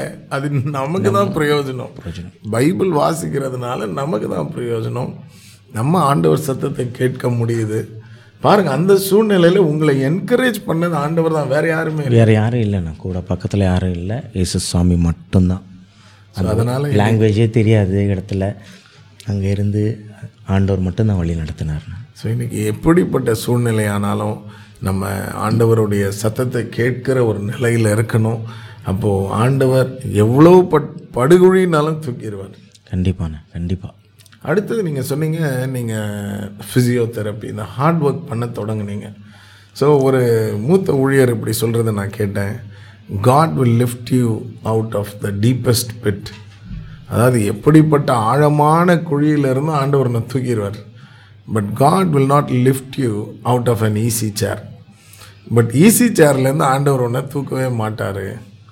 அது நமக்கு தான் பிரயோஜனம் பைபிள் வாசிக்கிறதுனால நமக்கு தான் பிரயோஜனம் நம்ம ஆண்டவர் சத்தத்தை கேட்க முடியுது பாருங்க அந்த சூழ்நிலையில உங்களை என்கரேஜ் பண்ணது ஆண்டவர் தான் வேற யாருமே இல்லை. வேறு யாரும் இல்லைண்ணா கூட பக்கத்தில் யாரும் இல்லை இயேசு சுவாமி மட்டும்தான் So, அதனால லாங்குவேஜே தெரியாது இடத்துல அங்கே இருந்து ஆண்டவர் மட்டும்தான் வழி நடத்தினார்ண்ணா ஸோ இன்னைக்கு எப்படிப்பட்ட சூழ்நிலையானாலும் நம்ம ஆண்டவருடைய சத்தத்தை கேட்கிற ஒரு நிலையில் இருக்கணும் அப்போது ஆண்டவர் எவ்வளோ பட் படுகொழினாலும் தூக்கிடுவார் கண்டிப்பாண்ணே கண்டிப்பாக அடுத்தது நீங்கள் சொன்னீங்க நீங்கள் ஃபிசியோதெரப்பி இந்த ஹார்ட் ஒர்க் பண்ண தொடங்குனீங்க ஸோ ஒரு மூத்த ஊழியர் இப்படி சொல்கிறத நான் கேட்டேன் God will lift you out of the deepest pit அதாவது எப்படிப்பட்ட ஆழமான குழியிலிருந்து ஆண்டவர் உன்னை தூக்கிடுவார் but God will not lift you out of an easy chair but easy சேர்லேருந்து ஆண்டவர் உன்னை தூக்கவே மாட்டார்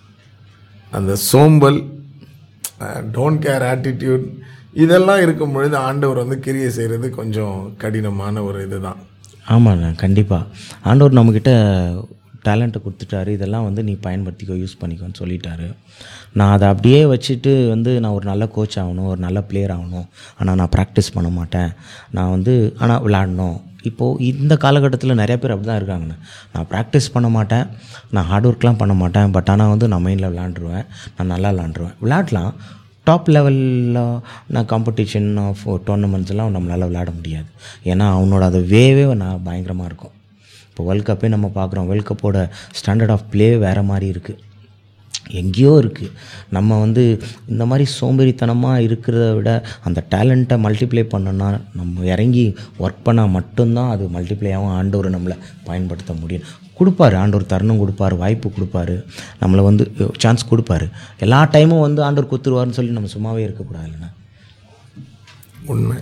அந்த சோம்பல் டோன்ட் கேர் ஆட்டிடியூட் இதெல்லாம் இருக்கும் பொழுது ஆண்டவர் வந்து கிரியை செய்கிறது கொஞ்சம் கடினமான ஒரு இதுதான் ஆமாண்ணா கண்டிப்பாக ஆண்டவர் நம்மக்கிட்ட டேலண்ட்டை கொடுத்துட்டாரு இதெல்லாம் வந்து நீ பயன்படுத்திக்கோ யூஸ் பண்ணிக்கோன்னு சொல்லிட்டாரு நான் அதை அப்படியே வச்சுட்டு வந்து நான் ஒரு நல்ல கோச் ஆகணும் ஒரு நல்ல பிளேயர் ஆகணும் ஆனால் நான் ப்ராக்டிஸ் பண்ண மாட்டேன் நான் வந்து ஆனால் விளாடணும் இப்போது இந்த காலகட்டத்தில் நிறைய பேர் அப்படி தான் இருக்காங்கண்ணா நான் ப்ராக்டிஸ் பண்ண மாட்டேன் நான் ஹார்ட் ஒர்க்லாம் பண்ண மாட்டேன் பட் ஆனால் வந்து நான் மைண்டில் விளாண்டுருவேன் நான் நல்லா விளாண்டுருவேன் விளாட்லாம் டாப் லெவலில் நான் காம்படிஷன் ஆஃப் டோர்னமெண்ட்ஸ்லாம் நம்மளால் விளையாட முடியாது ஏன்னா அவனோட அது வேவே நான் பயங்கரமாக இருக்கும் இப்போ வேர்ல்ட் கப்பே நம்ம பார்க்குறோம் வேர்ல்ட் கப்போட ஸ்டாண்டர்ட் ஆஃப் ப்ளே வேறு மாதிரி இருக்குது எங்கேயோ இருக்குது நம்ம வந்து இந்த மாதிரி சோம்பேறித்தனமாக இருக்கிறத விட அந்த டேலண்ட்டை மல்டிப்ளை பண்ணோன்னா நம்ம இறங்கி ஒர்க் பண்ணால் மட்டும்தான் அது மல்டிப்ளை ஆகும் ஆண்டவர் நம்மளை பயன்படுத்த முடியும் கொடுப்பாரு ஆண்டவர் தருணம் கொடுப்பாரு வாய்ப்பு கொடுப்பாரு நம்மளை வந்து சான்ஸ் கொடுப்பாரு எல்லா டைமும் வந்து ஆண்டவர் கொடுத்துருவாருன்னு சொல்லி நம்ம சும்மாவே இருக்கக்கூடாது இல்லைண்ணா உண்மை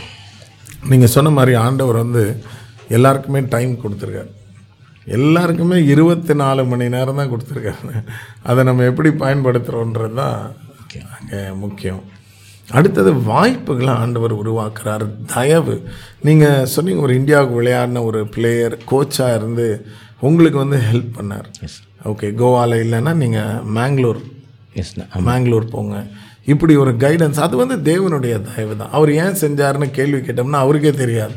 நீங்கள் சொன்ன மாதிரி ஆண்டவர் வந்து எல்லாருக்குமே டைம் கொடுத்துருக்காரு எல்லாருக்குமே இருபத்தி நாலு மணி நேரம் தான் கொடுத்துருக்காரு அதை நம்ம எப்படி பயன்படுத்துகிறோன்றது தான் அங்கே முக்கியம் அடுத்தது வாய்ப்புகளை ஆண்டவர் உருவாக்குறாரு தயவு நீங்கள் சொன்னீங்க ஒரு இந்தியாவுக்கு விளையாடின ஒரு பிளேயர் கோச்சாக இருந்து உங்களுக்கு வந்து ஹெல்ப் பண்ணார் ஓகே கோவாவில் இல்லைன்னா நீங்கள் மேங்களூர் எஸ்ண்ணா மேங்களூர் போங்க இப்படி ஒரு கைடன்ஸ் அது வந்து தேவனுடைய தயவு தான் அவர் ஏன் செஞ்சாருன்னு கேள்வி கேட்டோம்னா அவருக்கே தெரியாது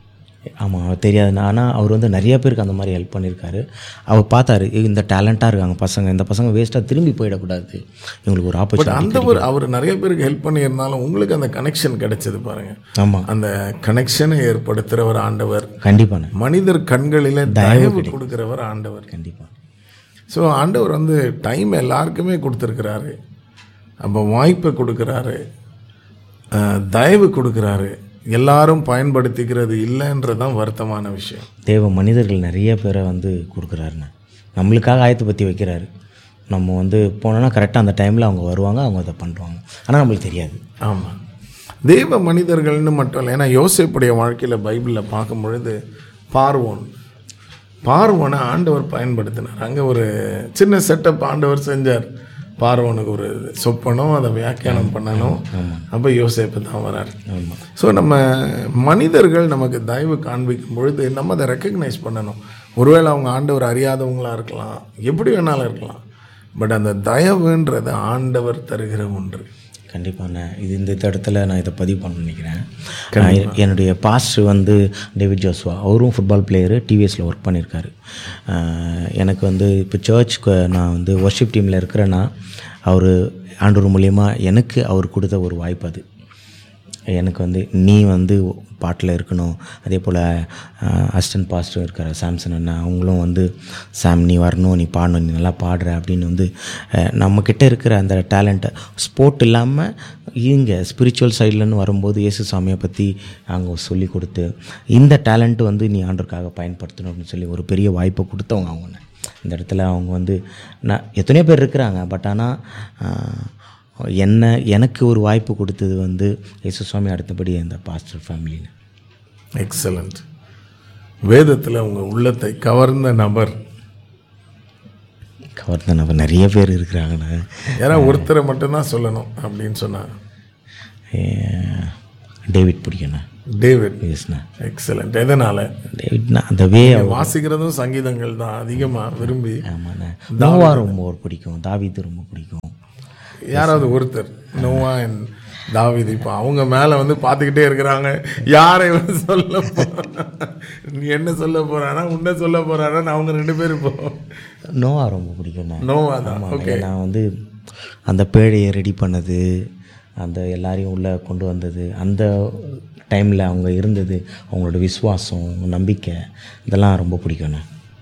ஆமாம் தெரியாதுண்ணா ஆனால் அவர் வந்து நிறைய பேருக்கு அந்த மாதிரி ஹெல்ப் பண்ணியிருக்காரு அவர் பார்த்தாரு "ஏய், இந்த டேலண்ட்டாக இருக்காங்க பசங்க இந்த பசங்க வேஸ்ட்டாக திரும்பி போயிடக்கூடாது இவங்களுக்கு ஒரு பட் ஆப்பர்ச்சுனிட்டி அந்த ஒரு அவர் நிறைய பேருக்கு ஹெல்ப் பண்ணியிருந்தாலும் உங்களுக்கு அந்த கனெக்ஷன் கிடைச்சது பாருங்க ஆமாம் அந்த கனெக்ஷனை ஏற்படுத்துகிறவர் ஆண்டவர் கண்டிப்பாண்ணே மனிதர் கண்களிலே தயவு கொடுக்கிறவர் ஆண்டவர் கண்டிப்பாக ஸோ ஆண்டவர் வந்து டைம் எல்லாருக்குமே கொடுத்துருக்கிறாரு அப்போ வாய்ப்பை கொடுக்குறாரு அஹ், தயவு கொடுக்குறாரு எல்லாரும் பயன்படுத்திக்கிறது இல்லைன்றது தான் வருத்தமான விஷயம் தேவ மனிதர்கள் நிறைய பேரை வந்து கொடுக்குறாருண்ணே நம்மளுக்காக ஆயத்து பற்றி வைக்கிறாரு நம்ம வந்து போனோன்னா கரெக்டாக அந்த டைமில் அவங்க வருவாங்க அவங்க அதை பண்ணுவாங்க ஆனால் நம்மளுக்கு தெரியாது ஆமாம் தேவ மனிதர்கள்னு மட்டும் இல்லை ஏன்னா யோசேப்புடைய வாழ்க்கையில் பைபிளில் பார்க்கும் பொழுது பார்வோன் பார்வோனை ஆண்டவர் பயன்படுத்தினார் அங்கே ஒரு சின்ன செட்டப் ஆண்டவர் செஞ்சார் பார்வோனுக்கு ஒரு சொப்பனும் அதை வியாக்கியானம் பண்ணணும் அப்போ யோசேப்பு தான் வரார் ஸோ நம்ம மனிதர்கள் நமக்கு தயவு காண்பிக்கும் பொழுது நம்ம அதை ரெக்கக்னைஸ் பண்ணணும் ஒருவேளை அவங்க ஆண்டவர் அறியாதவங்களா இருக்கலாம் எப்படி வேணாலும் இருக்கலாம் பட் அந்த தயவுன்றது ஆண்டவர் தருகிற ஒன்று கண்டிப்பாண்ணே இது இந்த இந்த இடத்துல நான் இதை பதிவு பண்ண நினைக்கிறேன் நான் எ- என்னுடைய பாஸ்டர் வந்து டேவிட் ஜோஸ்வா அவரும் ஃபுட்பால் பிளேயரு டிவிஎஸில் ஒர்க் பண்ணியிருக்காரு ஆஹ் எனக்கு வந்து இப்போ சர்ச்சுக்கு நான் வந்து ஒர்ஷிப் டீமில் இருக்கிறேன்னா அவர் ஆண்டவர் மூலியமா எனக்கு அவர் கொடுத்த ஒரு வாய்ப்பு அது எனக்கு வந்து நீ வந்து பாட்டில் இருக்கணும் அதே போல் அசிஸ்டன்ட் பாஸ்டர் இருக்கார் சாம்சன் அண்ணா அவங்களும் வந்து சாம் நீ வரணும் நீ பாடணும் நீ நல்லா பாடுற அப்படின்னு வந்து அஹ், நம்மக்கிட்ட இருக்கிற அந்த டேலண்ட்டை ஸ்போர்ட் இல்லாமல் இங்கே ஸ்பிரிச்சுவல் சைட்லன்னு வரும்போது இயேசு சாமியை பற்றி அவங்க சொல்லி கொடுத்து இந்த டேலண்ட்டு வந்து நீ ஆண்டருக்காக பயன்படுத்தணும் அப்படின்னு சொல்லி ஒரு பெரிய வாய்ப்பை கொடுத்தவங்க அவங்க இந்த இடத்துல அவங்க வந்து நான் எத்தனையோ பேர் இருக்கிறாங்க பட் ஆனால் என்ன எனக்கு ஒரு வாய்ப்பு கொடுத்தது வந்து இயேசு சுவாமி அடுத்தபடி அந்த பாஸ்டர் ஃபேமிலின்னு எக்ஸலண்ட் வேதத்தில் உங்கள் உள்ளத்தை கவர்ந்த நபர் கவர்ந்த நபர் நிறைய பேர் இருக்கிறாங்கண்ணே ஏன்னா ஒருத்தரை மட்டும்தான் சொல்லணும் அப்படின்னு சொன்னாங்க ஏ- டேவிட் பிடிக்கண்ணே டேவிட் எஸ்ண்ணா எக்ஸலண்ட் எதனால டேவிட்னா அந்த வே வாசிக்கிறதும் சங்கீதங்கள் தான் அதிகமாக விரும்பி ஆமாண்ணே நோவா ரொம்ப பிடிக்கும் தாவீது ரொம்ப பிடிக்கும் யாராவது ஒருத்தர் நோவா அண்ட் தாவீது இப்போ அவங்க மேலே வந்து பார்த்துக்கிட்டே இருக்கிறாங்க யாரை வந்து சொல்ல போறா? நீ என்ன சொல்ல போறானா உன்ன சொல்ல போறானா அவங்க ரெண்டு பேரும் இப்போ நோவா ரொம்ப பிடிக்கும்ண்ணே நோவா தான் ஆமாம் நான் வந்து அந்த பேழையை ரெடி பண்ணது அந்த எல்லாரையும் உள்ளே கொண்டு வந்தது அந்த டைமில் அவங்க இருந்தது அவங்களோட விசுவாசம் நம்பிக்கை இதெல்லாம் ரொம்ப பிடிக்கும்ண்ணே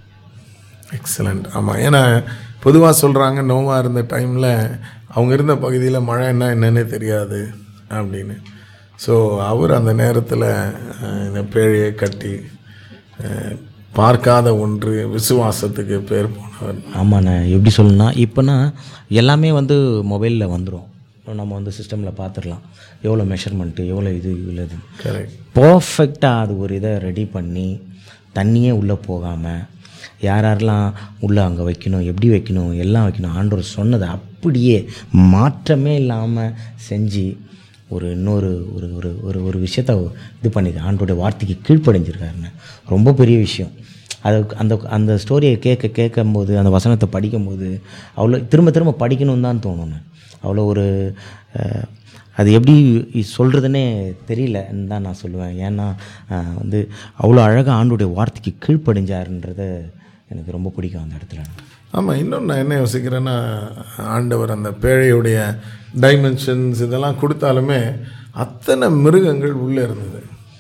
எக்ஸலண்ட் ஆமாம் ஏன்னா பொதுவாக சொல்கிறாங்க நோவா இருந்த டைமில் அவங்க இருந்த பகுதியில் மழை என்ன என்னன்னே தெரியாது அப்படின்னு ஸோ அவர் அந்த நேரத்தில் அஹ், இந்த பேழையை கட்டி அஹ், பார்க்காத ஒன்று விசுவாசத்துக்கு பேர் போனவர் ஆமாண்ணே எப்படி சொல்லணும்னா இப்போனா எல்லாமே வந்து மொபைலில் வந்துடும் நம்ம வந்து சிஸ்டமில் பார்த்துடலாம் எவ்வளோ மெஷர்மெண்ட்டு எவ்வளோ இது இவ்வளோ இது கரெக்ட் பர்ஃபெக்டாக அது ஒரு இதை ரெடி பண்ணி தண்ணியே உள்ளே போகாமல் யார் யாரெல்லாம் உள்ளே அங்கே வைக்கணும் எப்படி வைக்கணும் எல்லாம் வைக்கணும் ஆண்டவர் சொன்னதை அப்படியே மாற்றமே இல்லாமல் செஞ்சு ஒரு இன்னொரு ஒரு ஒரு ஒரு ஒரு விஷயத்த இது பண்ணிது ஆண்டோடைய வார்த்தைக்கு கீழ்ப்படைஞ்சிருக்காருன்னு ரொம்ப பெரிய விஷயம் அது அந்த அந்த ஸ்டோரியை கேட்க கேட்கும்போது அந்த வசனத்தை படிக்கும்போது அவ்வளோ திரும்ப திரும்ப படிக்கணும்னு தான் தோணுன்னு அவ்வளோ ஒரு அஹ், அது எப்படி சொல்கிறதுனே தெரியலன்னு தான் நான் சொல்லுவேன் ஏன்னா அஹ், வந்து அவ்வளோ அழகாக ஆண்டுடைய வார்த்தைக்கு கீழ்ப்படிஞ்சாருன்றத எனக்கு ரொம்ப பிடிக்கும் அந்த இடத்துல ஆமாம் இன்னொன்று நான் என்ன யோசிக்கிறேன்னா ஆண்டவர் அந்த பேழையுடைய டைமென்ஷன்ஸ் இதெல்லாம் கொடுத்தாலுமே அத்தனை மிருகங்கள் உள்ளே இருந்தது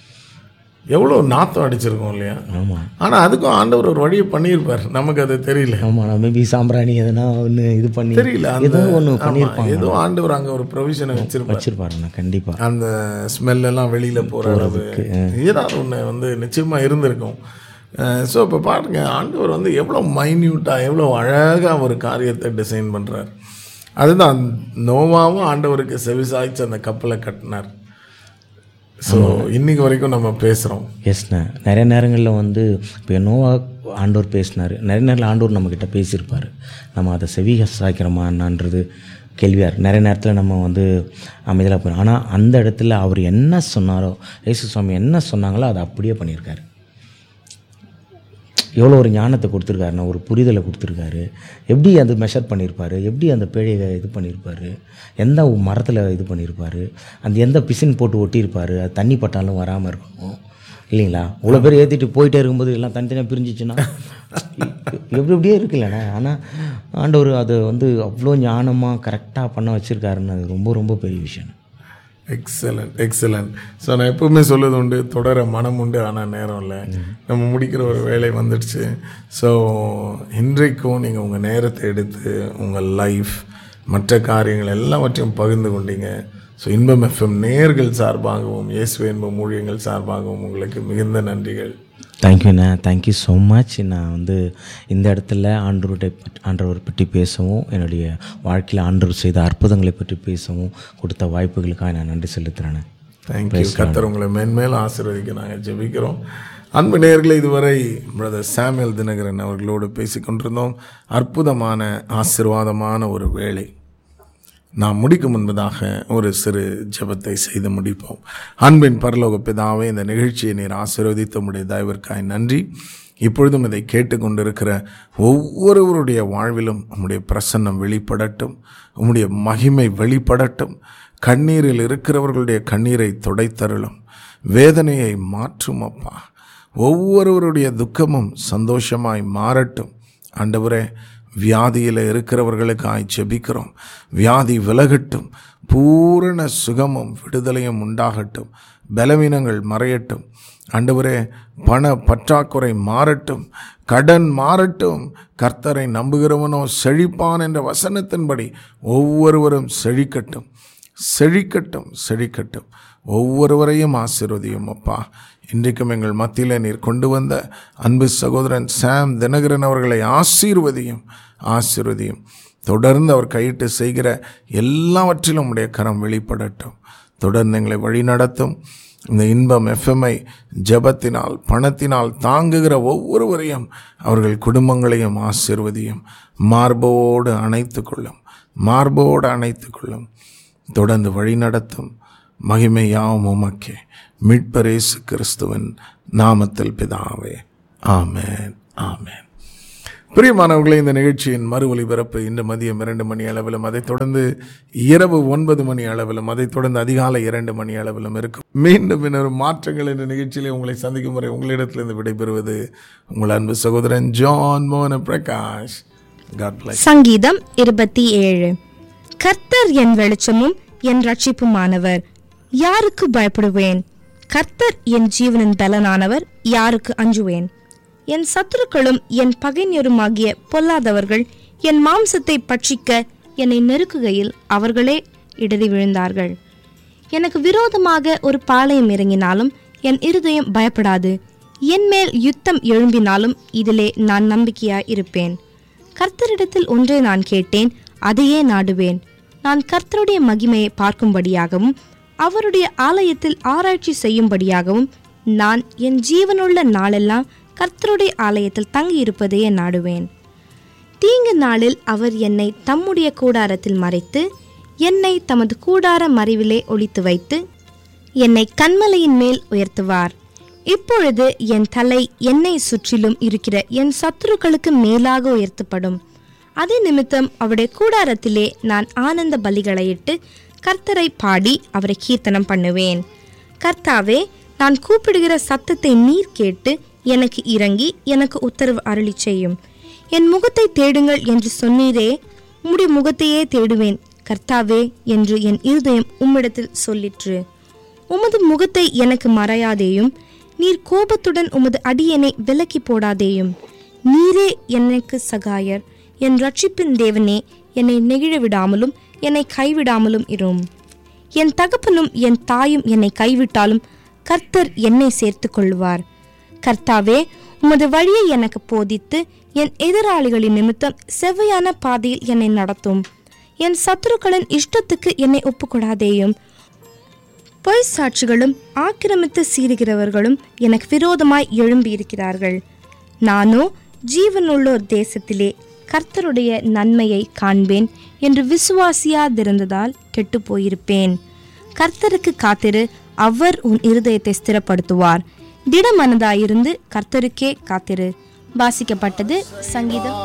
எவ்வளோ நாத்தம் அடிச்சிருக்கோம் இல்லையா ஆமாம் ஆனால் அதுக்கும் ஆண்டவர் ஒரு வழியை பண்ணியிருப்பார் நமக்கு அது தெரியல ஆமாம் நான் மேபி சாம்பிராணி எதனா ஒன்று இது பண்ணி தெரியல அந்த ஏதோ ஒன்று ஆமா, பண்ணியிருப்பாங்க ஏதோ ஆண்டவர் அங்கே ஒரு ப்ரொவிஷனை வச்சிருப்பார் வச்சிருப்பாருண்ணா கண்டிப்பாக அந்த ஸ்மெல் எல்லாம் வெளியில் போகிற அளவு ஏதாவது ஒன்று வந்து நிச்சயமாக இருந்திருக்கும் ஸோ இப்போ பாருங்க ஆண்டவர் வந்து எவ்வளோ மைன்யூட்டாக எவ்வளோ அழகாக ஒரு காரியத்தை டிசைன் பண்ணுறார் அதுதான் நோவாவும் ஆண்டவருக்கு செவிசாய்ச்சி அந்த கப்பலை கட்டினார் ஸோ இன்னைக்கு வரைக்கும் நம்ம பேசுகிறோம் எஸ்ண்ணே நிறைய நேரங்களில் வந்து இப்போ நோவா ஆண்டோர் பேசினார் நிறைய நேரத்தில் ஆண்டோர் நம்மக்கிட்ட பேசியிருப்பார் நம்ம அதை செவி சாய்க்கிறோமா என்னன்றது கேள்வியாக இருக்கு நிறைய நேரத்தில் நம்ம வந்து அமைதியாக போயிடும் ஆனால் அந்த இடத்துல அவர் என்ன சொன்னாரோ இயேசு சுவாமி என்ன சொன்னாங்களோ அதை அப்படியே பண்ணியிருக்காரு எவ்வளோ ஒரு ஞானத்தை கொடுத்துருக்காருண்ணா ஒரு புரிதலை கொடுத்துருக்காரு எப்படி அது மெஷர் பண்ணியிருப்பாரு எப்படி அந்த பேழையை இது பண்ணியிருப்பாரு எந்த மரத்தில் இது பண்ணியிருப்பாரு அந்த எந்த பிசின் போட்டு ஒட்டியிருப்பாரு அது தண்ணி பட்டாலும் வராமல் இருக்கும் இல்லைங்களா இவ்வளோ பேர் ஏற்றிட்டு போயிட்டே இருக்கும்போது எல்லாம் தனித்தனியாக பிரிஞ்சிச்சுன்னா எப்படி எப்படியே இருக்குல்லண்ணே ஆனால் ஆண்டவர் அதை வந்து அவ்வளோ ஞானமாக கரெக்டாக பண்ண வச்சுருக்காருன்னு அது ரொம்ப ரொம்ப பெரிய விஷயம் எக்ஸலண்ட் எக்ஸலண்ட் ஸோ நான் எப்பவுமே சொல்லுது உண்டு தொடர மனம் உண்டு ஆனால் நேரம் இல்லை நம்ம முடிக்கிற ஒரு வேலை வந்துடுச்சு ஸோ இன்றைக்கும் நீங்கள் உங்கள் நேரத்தை எடுத்து உங்கள் லைஃப் மற்ற காரியங்கள் எல்லாவற்றையும் பகிர்ந்து கொண்டீங்க ஸோ இன்பம் எஃப்எம் நேர்கள் சார்பாகவும் இயேசு இன்பம் ஊழியங்கள் சார்பாகவும் உங்களுக்கு மிகுந்த நன்றிகள் தேங்க்யூண்ணே தேங்க்யூ ஸோ மச் நான் வந்து இந்த இடத்துல ஆண்டவருடைய ஆண்டவர் பற்றி பேசவும் என்னுடைய வாழ்க்கையில் ஆண்டவர் செய்த அற்புதங்களை பற்றி பேசவும் கொடுத்த வாய்ப்புகளுக்காக நான் நன்றி செலுத்துகிறேன் தேங்க்யூ கத்தர் உங்களை மென்மேலும் ஆசீர்வதிக்க நாங்கள் ஜெபிக்கிறோம் அன்பு நேயர்களே இதுவரை பிரதர் சாமுவேல் தினகரன் அவர்களோடு பேசிக் கொண்டிருந்தோம் அற்புதமான ஆசீர்வாதமான ஒரு வேலை நாம் முடிக்கும் முன்பதாக ஒரு சிறு ஜெபத்தை செய்து முடிப்போம் அன்பின் பரலோக பிதாவே இந்த நிகழ்ச்சியை நீர் ஆசீர்வதித்த உம்முடைய தயவிற்காய் நன்றி இப்பொழுதும் இதை கேட்டுக்கொண்டிருக்கிற ஒவ்வொருவருடைய வாழ்விலும் உம்முடைய பிரசன்னம் வெளிப்படட்டும் உம்முடைய மகிமை வெளிப்படட்டும் கண்ணீரில் இருக்கிறவர்களுடைய கண்ணீரை துடைத்தருளும் வேதனையை மாற்றும் அப்பா ஒவ்வொருவருடைய துக்கமும் சந்தோஷமாய் மாறட்டும் ஆண்டவரே வியாதியில் இருக்கிறவர்களுக்காய் ஜெபிக்கிறோம் வியாதி விலகட்டும் பூரண சுகமும் விடுதலையும் உண்டாகட்டும் பலவீனங்கள் மறையட்டும் ஆண்டவரே பண பற்றாக்குறை மாறட்டும் கடன் மாறட்டும் கர்த்தரை நம்புகிறவனோ செழிப்பான் என்ற வசனத்தின்படி ஒவ்வொருவரும் செழிக்கட்டும் செழிக்கட்டும் செழிக்கட்டும் ஒவ்வொருவரையும் ஆசீர்வதியும் அப்பா இன்றைக்கும் எங்கள் மத்தியில் நீர் கொண்டு வந்த அன்பு சகோதரன் சாம் தினகரன் அவர்களை ஆசீர்வதியும் ஆசீர்வதியும் தொடர்ந்து அவர் கையிட்டு செய்கிற எல்லாவற்றிலும் உடைய கரம் வெளிப்படட்டும் தொடர்ந்து எங்களை வழிநடத்தும் இந்த இன்பம் எஃப்எம்ஐ ஜபத்தினால் பணத்தினால் தாங்குகிற ஒவ்வொருவரையும் அவர்கள் குடும்பங்களையும் ஆசீர்வதியும் மார்போடு அணைத்து கொள்ளும் மார்போடு அணைத்து கொள்ளும் தொடர்ந்து வழிநடத்தும் மகிமை யாவும் உமக்கே மீட்பரேசு கிறிஸ்துவின் நாமத்தில் பிதாவே ஆமேன் ஆமேன் பிரியமானவர்களே இந்த நிகழ்ச்சியின் மறு ஒலிபரப்பு இன்று மதியம் இரண்டு மணி அளவிலும் அதைத் தொடர்ந்து இரவு ஒன்பது மணி அளவிலும் அதைத் தொடர்ந்து அதிகாலை இரண்டு மணி அளவிலும் இருக்கும் மீண்டும் இன்னொரு மாற்றங்கள் என்ற நிகழ்ச்சியிலே உங்களை சந்திக்கும் வரை உங்களிடத்திலிருந்து விடைபெறுவது உங்கள் அன்பு சகோதரன் ஜான் மோகன பிரகாஷ் காட் பிளஸ் சங்கீதம் இருபத்தி ஏழு கர்த்தர் என் வெளிச்சமும் என் ரட்சிப்புமானவர் யாருக்கு பயப்படுவேன் கர்த்தர் என் ஜீவனின் பலனானவர் யாருக்கு அஞ்சுவேன் என் சத்துருக்களும் என் பகைஞருமாகிய பொல்லாதவர்கள் என் மாம்சத்தை பட்சிக்க என்னை நெருக்குகையில் அவர்களே இடறி விழுந்தார்கள் எனக்கு விரோதமாக ஒரு பாளையம் இறங்கினாலும் என் இருதயம் பயப்படாது என் மேல் யுத்தம் எழும்பினாலும் இதிலே நான் நம்பிக்கையாய் இருப்பேன் கர்த்தரிடத்தில் ஒன்றை நான் கேட்டேன் அதையே நாடுவேன் நான் கர்த்தருடைய மகிமையை பார்க்கும்படியாகவும் அவருடைய ஆலயத்தில் ஆராய்ச்சி செய்யும்படியாகவும் நான் என் ஜீவனுள்ள நாளெல்லாம் கர்த்தருடைய ஆலயத்தில் தங்கியிருப்பதையே நாடுவேன் தீங்கு நாளில் அவர் என்னை தம்முடைய கூடாரத்தில் மறைத்து என்னை தமது கூடார மறைவிலே ஒளித்து வைத்து என்னை கண்மலையின் மேல் உயர்த்துவார் இப்பொழுது என் தலை என்னை சுற்றிலும் இருக்கிற என் சத்துருக்களுக்கு மேலாக உயர்த்தப்படும் அதே நிமித்தம் அவருடைய கூடாரத்திலே நான் ஆனந்த பலிகளையிட்டு கர்த்தரை பாடி அவரை கீர்த்தனம் பண்ணுவேன் கர்த்தாவே நான் கூப்பிடுகிற சத்தத்தை நீர் கேட்டு எனக்கு இறங்கி எனக்கு உத்தரவு அருளி செய்யும் என் முகத்தை தேடுங்கள் என்று சொன்னீரே உம்முடைய முகத்தையே தேடுவேன் கர்த்தாவே என்று என் இருதயம் உம்மிடத்தில் சொல்லிற்று உமது முகத்தை எனக்கு மறையாதேயும் நீர் கோபத்துடன் உமது அடியனை விலக்கி போடாதேயும் நீரே எனக்கு சகாயர் என் ரட்சிப்பின் தேவனே என்னை நெகிழ விடாமலும் என்னை கைவிடாமலும் இரும் என் தகப்பனும் என் தாயும் என்னை கைவிட்டாலும் கர்த்தர் என்னை சேர்த்துக் கொள்வார் கர்த்தாவே உமது வழியை எனக்கு போதித்து என் எதிராளிகளின் நிமித்தம் செவ்வையான பாதையில் என்னை நடத்தும் என் சத்துருக்களின் இஷ்டத்துக்கு என்னை ஒப்புக்கொடாதேயும் பொய் சாட்சிகளும் ஆக்கிரமித்து சீறுகிறவர்களும் எனக்கு விரோதமாய் எழும்பியிருக்கிறார்கள் நானோ ஜீவனுள்ளோர் தேசத்திலே கர்த்தருடைய நன்மையை காண்பேன் என்று விசுவாசியாதிருந்ததால் கெட்டு போயிருப்பேன் கர்த்தருக்கு காத்திரு அவர் உன் இருதயத்தை ஸ்திரப்படுத்துவார் திடமனதாயிருந்து கர்த்தருக்கே காத்திரு வாசிக்கப்பட்டது சங்கீதம்